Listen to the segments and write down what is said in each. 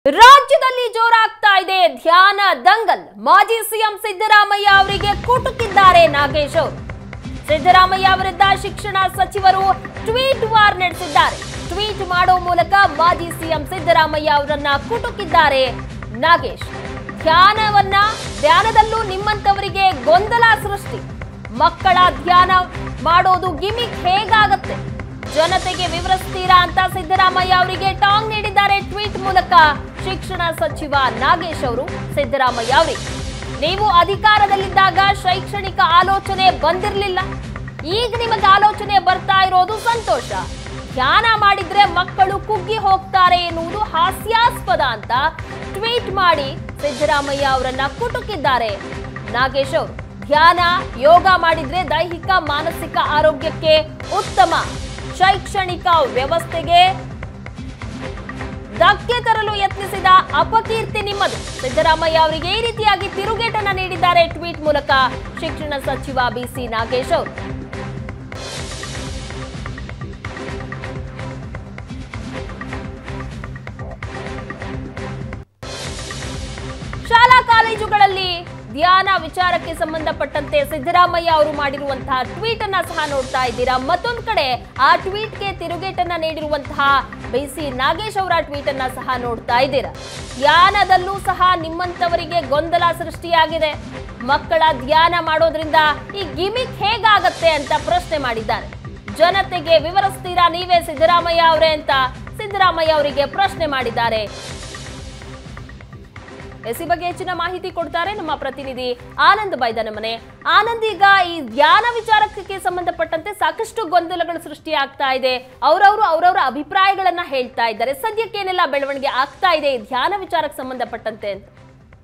ರಾಜ್ಯದಲ್ಲಿ ಜೋರಾಗ್ತಾ ಇದೆ ಧ್ಯಾನ ದಂಗಲ್ ಮಾಜಿ ಸಿಎಂ ಸಿದ್ದರಾಮಯ್ಯ ಅವರಿಗೆ ಕುಟುಕಿದ್ದಾರೆ ನಾಗೇಶ್ ಅವರು ಸಿದ್ದರಾಮಯ್ಯ ವಿರುದ್ಧ ಶಿಕ್ಷಣ ಸಚಿವರು ಟ್ವೀಟ್ ವಾರ್ ನಡೆಸಿದ್ದಾರೆ ಟ್ವೀಟ್ ಮಾಡೋ ಮೂಲಕ ಮಾಜಿ ಸಿಎಂ ಸಿದ್ದರಾಮಯ್ಯ ಅವರನ್ನ ಕುಟುಕಿದ್ದಾರೆ ನಾಗೇಶ್ ಧ್ಯಾನವನ್ನ ಧ್ಯಾನದಲ್ಲೂ ನಿಮ್ಮಂತವರಿಗೆ ಗೊಂದಲ ಸೃಷ್ಟಿ ಮಕ್ಕಳ ಧ್ಯಾನ ಮಾಡೋದು ಗಿಮಿಕ್ ಹೇಗಾಗತ್ತೆ ಜನತೆಗೆ ವಿವರಿಸ್ತೀರಾ ಅಂತ ಸಿದ್ದರಾಮಯ್ಯ ಅವರಿಗೆ ಟಾಂಗ್ ನೀಡಿದ್ದಾರೆ ಟ್ವೀಟ್ ಮೂಲಕ ಶಿಕ್ಷಣ ಸಚಿವ ನಾಗೇಶ್ ಅವರು ಸಿದ್ದರಾಮಯ್ಯ ಅವರಿಗೆ ನೀವು ಅಧಿಕಾರದಲ್ಲಿದ್ದಾಗ ಶೈಕ್ಷಣಿಕ ಆಲೋಚನೆ ಬಂದಿರಲಿಲ್ಲ ಈಗ ನಿಮಗೆ ಆಲೋಚನೆ ಬರ್ತಾ ಇರೋದು ಸಂತೋಷ ಧ್ಯಾನ ಮಾಡಿದ್ರೆ ಮಕ್ಕಳು ಕುಗ್ಗಿ ಹೋಗ್ತಾರೆ ಎನ್ನುವುದು ಹಾಸ್ಯಾಸ್ಪದ ಅಂತ ಟ್ವೀಟ್ ಮಾಡಿ ಸಿದ್ದರಾಮಯ್ಯ ಅವರನ್ನ ಕುಟುಕಿದ್ದಾರೆ ನಾಗೇಶ್ ಅವರು ಧ್ಯಾನ ಯೋಗ ಮಾಡಿದ್ರೆ ದೈಹಿಕ ಮಾನಸಿಕ ಆರೋಗ್ಯಕ್ಕೆ ಉತ್ತಮ ಶೈಕ್ಷಣಿಕ ವ್ಯವಸ್ಥೆಗೆ ಧಕ್ಕೆ ತರಲು ಯತ್ನಿಸಿದ ಅಪಕೀರ್ತಿ ನಿಮ್ಮದು ಸಿದ್ದರಾಮಯ್ಯ ಅವರಿಗೆ ಈ ರೀತಿಯಾಗಿ ತಿರುಗೇಟನ್ನ ನೀಡಿದ್ದಾರೆ ಟ್ವೀಟ್ ಮೂಲಕ ಶಿಕ್ಷಣ ಸಚಿವ ಬಿಸಿ ನಾಗೇಶ್ ಅವರು ಶಾಲಾ ಕಾಲೇಜುಗಳಲ್ಲಿ ಧ್ಯಾನ ವಿಚಾರಕ್ಕೆ ಸಂಬಂಧಪಟ್ಟಂತೆ ಸಿದ್ದರಾಮಯ್ಯ ಅವರು ಮಾಡಿರುವಂತಹ ಟ್ವೀಟ್ ಅನ್ನ ಸಹ ನೋಡ್ತಾ ಇದ್ದೀರಾ ಮತ್ತೊಂದು ಕಡೆ ಆ ಟ್ವೀಟ್ಗೆ ತಿರುಗೇಟನ್ನ ನೀಡಿರುವಂತಹ ಬಿಸಿ ನಾಗೇಶ್ ಅವರ ಟ್ವೀಟ್ ಅನ್ನ ಸಹ ನೋಡ್ತಾ ಇದ್ದೀರಾ ಧ್ಯಾನದಲ್ಲೂ ಸಹ ನಿಮ್ಮಂತವರಿಗೆ ಗೊಂದಲ ಸೃಷ್ಟಿಯಾಗಿದೆ ಮಕ್ಕಳ ಧ್ಯಾನ ಮಾಡೋದ್ರಿಂದ ಈ ಗಿಮಿಕ್ ಹೇಗಾಗತ್ತೆ ಅಂತ ಪ್ರಶ್ನೆ ಮಾಡಿದ್ದಾರೆ ಜನತೆಗೆ ವಿವರಿಸ್ತೀರಾ ನೀವೇ ಸಿದ್ದರಾಮಯ್ಯ ಅವರೇ ಅಂತ ಸಿದ್ದರಾಮಯ್ಯ ಅವರಿಗೆ ಪ್ರಶ್ನೆ ಮಾಡಿದ್ದಾರೆ ಎಸಿ ಬಗ್ಗೆ ಹೆಚ್ಚಿನ ಮಾಹಿತಿ ಕೊಡ್ತಾರೆ ನಮ್ಮ ಪ್ರತಿನಿಧಿ ಆನಂದ್ ಬೈದನಮನೆ ಆನಂದ್ ಈಗ ಈ ಧ್ಯಾನ ವಿಚಾರಕ್ಕೆ ಸಂಬಂಧಪಟ್ಟಂತೆ ಸಾಕಷ್ಟು ಗೊಂದಲಗಳು ಸೃಷ್ಟಿಯಾಗ್ತಾ ಇದೆ ಅವರವರು ಅವರವರ ಅಭಿಪ್ರಾಯಗಳನ್ನ ಹೇಳ್ತಾ ಇದ್ದಾರೆ ಸದ್ಯಕ್ಕೆ ಏನೆಲ್ಲ ಬೆಳವಣಿಗೆ ಆಗ್ತಾ ಇದೆ ಈ ಧ್ಯಾನ ವಿಚಾರಕ್ಕೆ ಸಂಬಂಧಪಟ್ಟಂತೆ ಅಂತ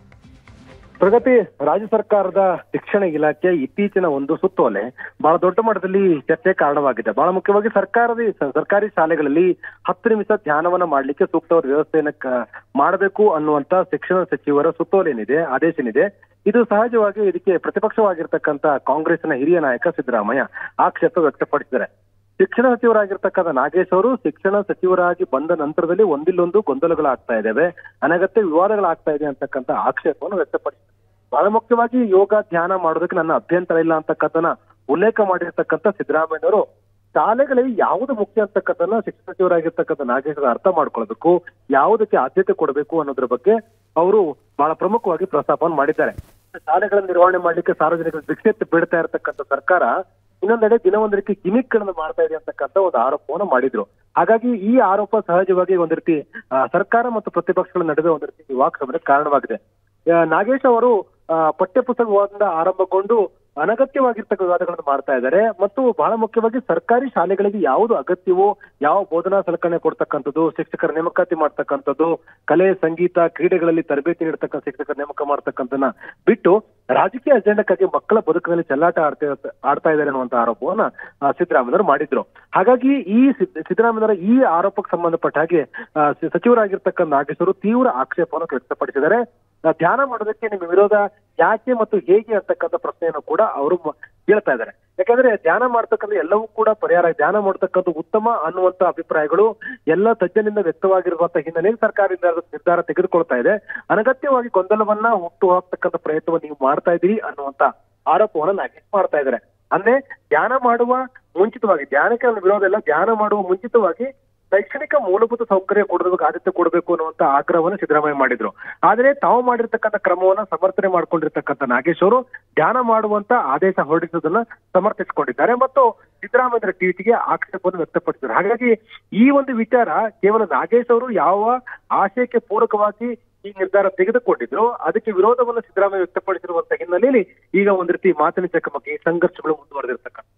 ಪ್ರಗತಿ ರಾಜ್ಯ ಸರ್ಕಾರದ ಶಿಕ್ಷಣ ಇಲಾಖೆ ಇತ್ತೀಚಿನ ಒಂದು ಸುತ್ತೋಲೆ ಬಹಳ ದೊಡ್ಡ ಮಟ್ಟದಲ್ಲಿ ಚರ್ಚೆ ಕಾರಣವಾಗಿದೆ ಬಹಳ ಮುಖ್ಯವಾಗಿ ಸರ್ಕಾರದ ಸ- ಸರ್ಕಾರಿ ಶಾಲೆಗಳಲ್ಲಿ ಹತ್ತು ನಿಮಿಷ ಧ್ಯಾನವನ್ನ ಮಾಡ್ಲಿಕ್ಕೆ ಸೂಕ್ತವಾದ ವ್ಯವಸ್ಥೆಯನ್ನ ಕ- ಮಾಡಬೇಕು ಅನ್ನುವಂತ ಶಿಕ್ಷಣ ಸಚಿವರ ಸುತ್ತೋಲೆ ಏನಿದೆ ಆದೇಶ ಏನಿದೆ ಇದು ಸಹಜವಾಗಿ ಇದಕ್ಕೆ ಪ್ರತಿಪಕ್ಷವಾಗಿರ್ತಕ್ಕಂತ ಕಾಂಗ್ರೆಸ್ನ ಹಿರಿಯ ನಾಯಕ ಸಿದ್ದರಾಮಯ್ಯ ಆಕ್ಷೇಪ ವ್ಯಕ್ತಪಡಿಸಿದ್ದಾರೆ ಶಿಕ್ಷಣ ಸಚಿವರಾಗಿರ್ತಕ್ಕಂಥ ನಾಗೇಶ್ ಅವರು ಶಿಕ್ಷಣ ಸಚಿವರಾಗಿ ಬಂದ ನಂತರದಲ್ಲಿ ಒಂದಿಲ್ಲೊಂದು ಗೊಂದಲಗಳಾಗ್ತಾ ಇದ್ದಾವೆ ಅನಗತ್ಯ ವಿವಾದಗಳಾಗ್ತಾ ಇದೆ ಅಂತಕ್ಕಂಥ ಆಕ್ಷೇಪವನ್ನು ವ್ಯಕ್ತಪಡಿಸಿದ್ದಾರೆ ಬಹಳ ಮುಖ್ಯವಾಗಿ ಯೋಗ ಧ್ಯಾನ ಮಾಡೋದಕ್ಕೆ ನನ್ನ ಅಭ್ಯಂತರ ಇಲ್ಲ ಅಂತಕ್ಕಂಥನ ಉಲ್ಲೇಖ ಮಾಡಿರ್ತಕ್ಕಂಥ ಸಿದ್ದರಾಮಯ್ಯನವರು ಶಾಲೆಗಳಿಗೆ ಯಾವುದು ಮುಖ್ಯ ಅಂತಕ್ಕಂಥನ್ನ ಶಿಕ್ಷಣ ಸಚಿವರಾಗಿರ್ತಕ್ಕಂಥ ನಾಗೇಶ್ ಅವರು ಅರ್ಥ ಮಾಡ್ಕೊಳ್ಬೇಕು ಯಾವುದಕ್ಕೆ ಆದ್ಯತೆ ಕೊಡಬೇಕು ಅನ್ನೋದ್ರ ಬಗ್ಗೆ ಅವರು ಬಹಳ ಪ್ರಮುಖವಾಗಿ ಪ್ರಸ್ತಾಪವನ್ನು ಮಾಡಿದ್ದಾರೆ ಶಾಲೆಗಳನ್ನ ನಿರ್ವಹಣೆ ಮಾಡ್ಲಿಕ್ಕೆ ಸಾರ್ವಜನಿಕರ ಭಿಕ್ಷೆತ್ತು ಬಿಡ್ತಾ ಇರತಕ್ಕಂಥ ಸರ್ಕಾರ ಇನ್ನೊಂದೆಡೆ ದಿನವೊಂದಕ್ಕೆ ಗಿಮಿಕ್ ಗಳನ್ನ ಮಾಡ್ತಾ ಇದೆ ಅಂತಕ್ಕಂಥ ಒಂದು ಆರೋಪವನ್ನು ಮಾಡಿದ್ರು ಹಾಗಾಗಿ ಈ ಆರೋಪ ಸಹಜವಾಗಿ ಒಂದ್ ರೀತಿ ಆ, ಸರ್ಕಾರ ಮತ್ತು ಪ್ರತಿಪಕ್ಷಗಳ ನಡುವೆ ಒಂದ್ ರೀತಿ ವಿವಾಕ್ಷಗಳಿಗೆ ಕಾರಣವಾಗಿದೆ ಆ, ನಾಗೇಶ್ ಅವರು ಆ, ಪಠ್ಯಪುಸ್ತಕ ವಿವಾದದಿಂದ ಆರಂಭಗೊಂಡು ಅನಗತ್ಯವಾಗಿರ್ತಕ್ಕ ವಿವಾದಗಳನ್ನು ಮಾಡ್ತಾ ಇದ್ದಾರೆ ಮತ್ತು ಬಹಳ ಮುಖ್ಯವಾಗಿ ಸರ್ಕಾರಿ ಶಾಲೆಗಳಿಗೆ ಯಾವುದು ಅಗತ್ಯವೋ ಯಾವ ಬೋಧನಾ ಸಲಕರಣೆ ಕೊಡ್ತಕ್ಕಂಥದ್ದು ಶಿಕ್ಷಕರ ನೇಮಕಾತಿ ಮಾಡ್ತಕ್ಕಂಥದ್ದು ಕಲೆ ಸಂಗೀತ ಕ್ರೀಡೆಗಳಲ್ಲಿ ತರಬೇತಿ ನೀಡತಕ್ಕಂಥ ಶಿಕ್ಷಕರ ನೇಮಕ ಮಾಡ್ತಕ್ಕಂಥನ್ನ ಬಿಟ್ಟು ರಾಜಕೀಯ ಅಜೆಂಡಕ್ಕಾಗಿ ಮಕ್ಕಳ ಬದುಕಿನಲ್ಲಿ ಚೆಲ್ಲಾಟ ಆಡ್ತಾ ಆಡ್ತಾ ಇದ್ದಾರೆ ಅನ್ನುವಂತ ಆರೋಪವನ್ನ ಆ, ಸಿದ್ದರಾಮಯ್ಯನವರು ಮಾಡಿದ್ರು ಹಾಗಾಗಿ ಈ ಸಿದ್- ಸಿದ್ದರಾಮಯ್ಯನವರ ಈ ಆರೋಪಕ್ಕೆ ಸಂಬಂಧಪಟ್ಟ ಹಾಗೆ ಆ, ಸ- ಸಚಿವರಾಗಿರ್ತಕ್ಕಂಥ ನಾಗೇಶ್ವರು ತೀವ್ರ ಆಕ್ಷೇಪವನ್ನು ವ್ಯಕ್ತಪಡಿಸಿದ್ದಾರೆ ಆ, ಧ್ಯಾನ ಮಾಡೋದಕ್ಕೆ ನಿಮ್ಮ ವಿರೋಧ ಯಾಕೆ ಮತ್ತು ಹೇಗೆ ಅಂತಕ್ಕಂಥ ಪ್ರಶ್ನೆಯನ್ನು ಕೂಡ ಅವರು ಮ- ಕೇಳ್ತಾ ಇದ್ದಾರೆ ಯಾಕಂದ್ರೆ ಧ್ಯಾನ ಮಾಡ್ತಕ್ಕಂಥ ಎಲ್ಲವೂ ಕೂಡ ಪರಿಹಾರ ಧ್ಯಾನ ಮಾಡ್ತಕ್ಕಂಥ ಉತ್ತಮ ಅನ್ನುವಂತ ಅಭಿಪ್ರಾಯಗಳು ಎಲ್ಲ ತಜ್ಞರಿಂದ ವ್ಯಕ್ತವಾಗಿರುವಂತ ಹಿನ್ನೆಲೆಯಲ್ಲಿ ಸರ್ಕಾರ ನಿರ್ಧಾರ ನಿರ್ಧಾರ ತೆಗೆದುಕೊಳ್ತಾ ಇದೆ ಅನಗತ್ಯವಾಗಿ ಗೊಂದಲವನ್ನ ಹುಟ್ಟು ಹಾಕ್ತಕ್ಕಂಥ ಪ್ರಯತ್ನವನ್ನು ನೀವು ಮಾಡ್ತಾ ಇದ್ದೀರಿ ಅನ್ನುವಂತ ಆರೋಪವನ್ನ ನಾಗೇಶ್ ಮಾಡ್ತಾ ಇದ್ದಾರೆ ಅಂದ್ರೆ ಧ್ಯಾನ ಮಾಡುವ ಮುಂಚಿತವಾಗಿ ಧ್ಯಾನಕ್ಕೆ ನನ್ನ ವಿರೋಧ ಇಲ್ಲ ಧ್ಯಾನ ಮಾಡುವ ಮುಂಚಿತವಾಗಿ ಶೈಕ್ಷಣಿಕ ಮೂಲಭೂತ ಸೌಕರ್ಯ ಕೊಡೋದಕ್ಕೆ ಆದ್ಯತೆ ಕೊಡಬೇಕು ಅನ್ನುವಂತ ಆಗ್ರಹವನ್ನು ಸಿದ್ದರಾಮಯ್ಯ ಮಾಡಿದ್ರು ಆದ್ರೆ ತಾವು ಮಾಡಿರ್ತಕ್ಕಂಥ ಕ್ರಮವನ್ನ ಸಮರ್ಥನೆ ಮಾಡ್ಕೊಂಡಿರ್ತಕ್ಕಂಥ ನಾಗೇಶ್ ಅವರು ಧ್ಯಾನ ಮಾಡುವಂತ ಆದೇಶ ಹೊರಡಿಸುವುದನ್ನ ಸಮರ್ಥಿಸಿಕೊಂಡಿದ್ದಾರೆ ಮತ್ತು ಸಿದ್ದರಾಮಯ್ಯರ ಟ್ವೀಟ್ಗೆ ಆಕ್ಷೇಪವನ್ನು ವ್ಯಕ್ತಪಡಿಸಿದ್ದಾರೆ ಹಾಗಾಗಿ ಈ ಒಂದು ವಿಚಾರ ಕೇವಲ ನಾಗೇಶ್ ಅವರು ಯಾವ ಆಶಯಕ್ಕೆ ಪೂರಕವಾಗಿ ಈ ನಿರ್ಧಾರ ತೆಗೆದುಕೊಂಡಿದ್ರು ಅದಕ್ಕೆ ವಿರೋಧವನ್ನು ಸಿದ್ದರಾಮಯ್ಯ ವ್ಯಕ್ತಪಡಿಸಿರುವಂತ ಹಿನ್ನೆಲೆಯಲ್ಲಿ ಈಗ ಒಂದ್ ರೀತಿ ಮಾತಿನ ಚಕಮಕಿ ಸಂಘರ್ಷಗಳು ಮುಂದುವರೆದಿರ್ತಕ್ಕಂಥ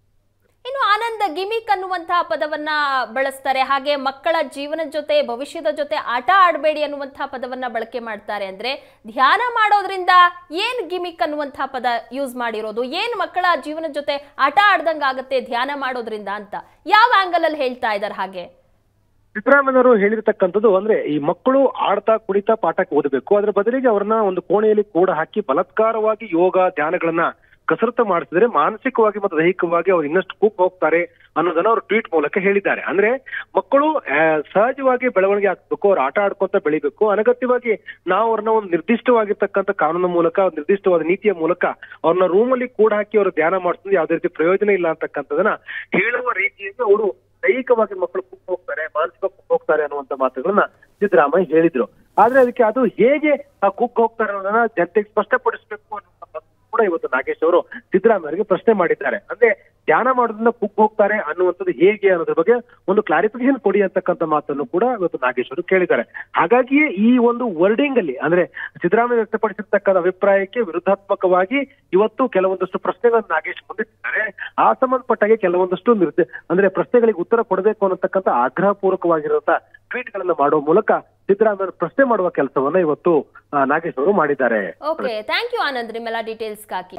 ಇನ್ನು ಆನಂದ ಗಿಮಿಕ್ ಅನ್ನುವಂತಹ ಪದವನ್ನ ಬಳಸ್ತಾರೆ ಹಾಗೆ ಮಕ್ಕಳ ಜೀವನದ ಜೊತೆ ಭವಿಷ್ಯದ ಜೊತೆ ಆಟ ಆಡಬೇಡಿ ಅನ್ನುವಂತಹ ಪದವನ್ನ ಬಳಕೆ ಮಾಡ್ತಾರೆ ಅಂದ್ರೆ ಧ್ಯಾನ ಮಾಡೋದ್ರಿಂದ ಏನ್ ಗಿಮಿಕ್ ಅನ್ನುವಂತಹ ಪದ ಯೂಸ್ ಮಾಡಿರೋದು ಏನ್ ಮಕ್ಕಳ ಜೀವನದ ಜೊತೆ ಆಟ ಆಡ್ದಂಗ ಆಗತ್ತೆ ಧ್ಯಾನ ಮಾಡೋದ್ರಿಂದ ಅಂತ ಯಾವ ಆಂಗಲ್ ಅಲ್ಲಿ ಹೇಳ್ತಾ ಇದ್ದಾರೆ ಹಾಗೆ ಸಿದ್ದರಾಮಯ್ಯನವರು ಹೇಳಿರ್ತಕ್ಕಂಥದ್ದು ಅಂದ್ರೆ ಈ ಮಕ್ಕಳು ಆಡ್ತಾ ಕುಡಿತಾ ಪಾಠಕ್ಕೆ ಓದಬೇಕು ಅದ್ರ ಬದಲಿಗೆ ಅವ್ರನ್ನ ಒಂದು ಕೋಣೆಯಲ್ಲಿ ಕೂಡ ಹಾಕಿ ಬಲಾತ್ಕಾರವಾಗಿ ಯೋಗ ಧ್ಯಾನಗಳನ್ನ ಕಸರತ್ತು ಮಾಡಿಸಿದ್ರೆ ಮಾನಸಿಕವಾಗಿ ಮತ್ತು ದೈಹಿಕವಾಗಿ ಅವ್ರು ಇನ್ನಷ್ಟು ಕುಕ್ ಹೋಗ್ತಾರೆ ಅನ್ನೋದನ್ನ ಅವರು ಟ್ವೀಟ್ ಮೂಲಕ ಹೇಳಿದ್ದಾರೆ ಅಂದ್ರೆ ಮಕ್ಕಳು ಆ, ಸಹಜವಾಗಿ ಬೆಳವಣಿಗೆ ಆಗ್ಬೇಕು ಅವ್ರು ಆಟ ಆಡ್ಕೊಂತ ಬೆಳಿಬೇಕು ಅನಗತ್ಯವಾಗಿ ನಾವು ಅವ್ರನ್ನ ಒಂದು ನಿರ್ದಿಷ್ಟವಾಗಿರ್ತಕ್ಕಂಥ ಕಾನೂನು ಮೂಲಕ ಒಂದು ನಿರ್ದಿಷ್ಟವಾದ ನೀತಿಯ ಮೂಲಕ ಅವ್ರನ್ನ ರೂಮ್ ಅಲ್ಲಿ ಕೂಡ ಹಾಕಿ ಅವರು ಧ್ಯಾನ ಮಾಡಿಸೋದು ಯಾವುದೇ ರೀತಿ ಪ್ರಯೋಜನ ಇಲ್ಲ ಅಂತಕ್ಕಂಥದನ್ನ ಹೇಳುವ ರೀತಿಯಲ್ಲಿ ಅವರು ದೈಹಿಕವಾಗಿ ಮಕ್ಕಳು ಕುಗ್ಗ್ ಹೋಗ್ತಾರೆ ಮಾನಸಿಕ ಕುಗ್ಗ್ ಹೋಗ್ತಾರೆ ಅನ್ನುವಂತ ಮಾತುಗಳನ್ನ ಸಿದ್ದರಾಮಯ್ಯ ಹೇಳಿದ್ರು ಆದ್ರೆ ಅದಕ್ಕೆ ಅದು ಹೇಗೆ ಆ ಕುಗ್ಗ್ ಹೋಗ್ತಾರೆ ಅನ್ನೋದನ್ನ ಜನತೆಗೆ ಸ್ಪಷ್ಟಪಡಿಸಬೇಕು ಅನ್ನುವಂತ ಮಾತು ಕೂಡ ಇವತ್ತು ನಾಗೇಶ್ ಅವರು ಸಿದ್ದರಾಮಯ್ಯರಿಗೆ ಪ್ರಶ್ನೆ ಮಾಡಿದ್ದಾರೆ ಅಂದ್ರೆ ಧ್ಯಾನ ಮಾಡೋದ್ರಿಂದ ಕುಗ್ಗ್ ಹೋಗ್ತಾರೆ ಅನ್ನುವಂಥದ್ದು ಹೇಗೆ ಅನ್ನೋದ್ರ ಬಗ್ಗೆ ಒಂದು ಕ್ಲಾರಿಫಿಕೇಶನ್ ಕೊಡಿ ಅಂತಕ್ಕಂಥ ಮಾತನ್ನು ಕೂಡ ಇವತ್ತು ನಾಗೇಶ್ ಅವರು ಕೇಳಿದ್ದಾರೆ ಹಾಗಾಗಿಯೇ ಈ ಒಂದು ವರ್ಡಿಂಗ್ ಅಲ್ಲಿ ಅಂದ್ರೆ ಸಿದ್ದರಾಮಯ್ಯ ವ್ಯಕ್ತಪಡಿಸಿರ್ತಕ್ಕಂಥ ಅಭಿಪ್ರಾಯಕ್ಕೆ ವಿರುದ್ಧಾತ್ಮಕವಾಗಿ ಇವತ್ತು ಕೆಲವೊಂದಷ್ಟು ಪ್ರಶ್ನೆಗಳನ್ನು ನಾಗೇಶ್ ಮುಂದಿಟ್ಟಿದ್ದಾರೆ ಆ ಸಂಬಂಧಪಟ್ಟಾಗೆ ಕೆಲವೊಂದಷ್ಟು ನಿರ್ದ ಅಂದ್ರೆ ಪ್ರಶ್ನೆಗಳಿಗೆ ಉತ್ತರ ಕೊಡಬೇಕು ಅನ್ನತಕ್ಕಂಥ ಆಗ್ರಹ ಪೂರ್ವಕವಾಗಿರುವಂತಹ ಟ್ವೀಟ್ ಗಳನ್ನ ಮಾಡುವ ಮೂಲಕ ಸಿದ್ದರಾಮಯ್ಯ ಪ್ರಶ್ನೆ ಮಾಡುವ ಕೆಲಸವನ್ನ ಇವತ್ತು ಆ, ನಾಗೇಶ್ ಅವರು ಮಾಡಿದ್ದಾರೆ ಓಕೆ ಥ್ಯಾಂಕ್ ಯು ಆನಂದ್ ನಿಮ್ಮೆಲ್ಲ ಡೀಟೇಲ್ಸ್ಗಾಗಿ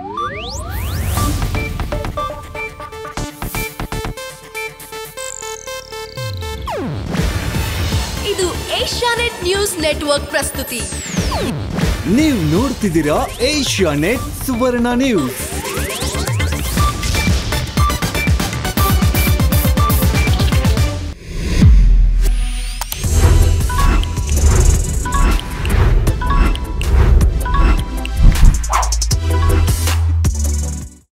ಇದು ಏಷ್ಯಾನೆಟ್ ನ್ಯೂಸ್ ನೆಟ್ವರ್ಕ್ ಪ್ರಸ್ತುತಿ ನೀವು ನೋಡ್ತಿದ್ದೀರಾ ಏಷ್ಯಾ ನೆಟ್ ಸುವರ್ಣ ನ್ಯೂಸ್